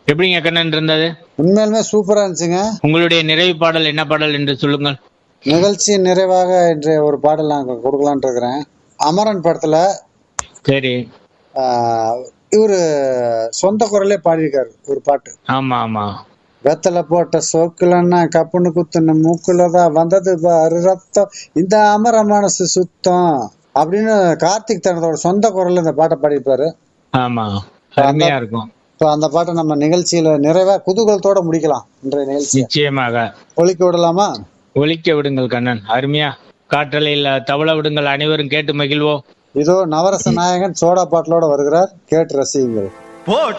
எப்படிங்க கண்ணன் இருந்தது உண்மையிலுமே சூப்பரா இருந்துச்சுங்க உங்களுடைய நிறைவு பாடல் என்ன பாடல் என்று சொல்லுங்கள் நிகழ்ச்சி நிறைவாக இன்று ஒரு பாடல் நான் கொடுக்கலான்ட்டு இருக்கிறேன் அமரன் படத்துல சரி ஆஹ், இவரு சொந்த குரலே பாடியிருக்காரு ஒரு பாட்டு ஆமா ஆமா வெத்தலை போட்ட சோக்குலன்னா கப்புன்னு குத்துன மூக்குலதான் வந்தது பாரு ரத்தம் இந்த அமர மனசு சுத்தம் அப்படின்னு கார்த்திக் தனதோட சொந்த குரல்ல இந்த பாட்டை பாடியிருப்பாரு ஆமா அருமையா இருக்கும் இப்போ அந்த பாட்டை நம்ம நிகழ்ச்சியில நிறைவா குதூகலத்தோட முடிக்கலாம் இன்றைய நிகழ்ச்சி நிச்சயமாக ஒழிக்க விடலாமா ஒலிக்க விடுங்கள் கண்ணன் அருமையா காற்றலையில் தவள விடுங்கள் அனைவரும் கேட்டு மகிழ்வோம் இதோ நவரச நாயகன் சோடா பாட்டிலோட வருகிறார் கேட்டு ரசியுங்கள் போட்டு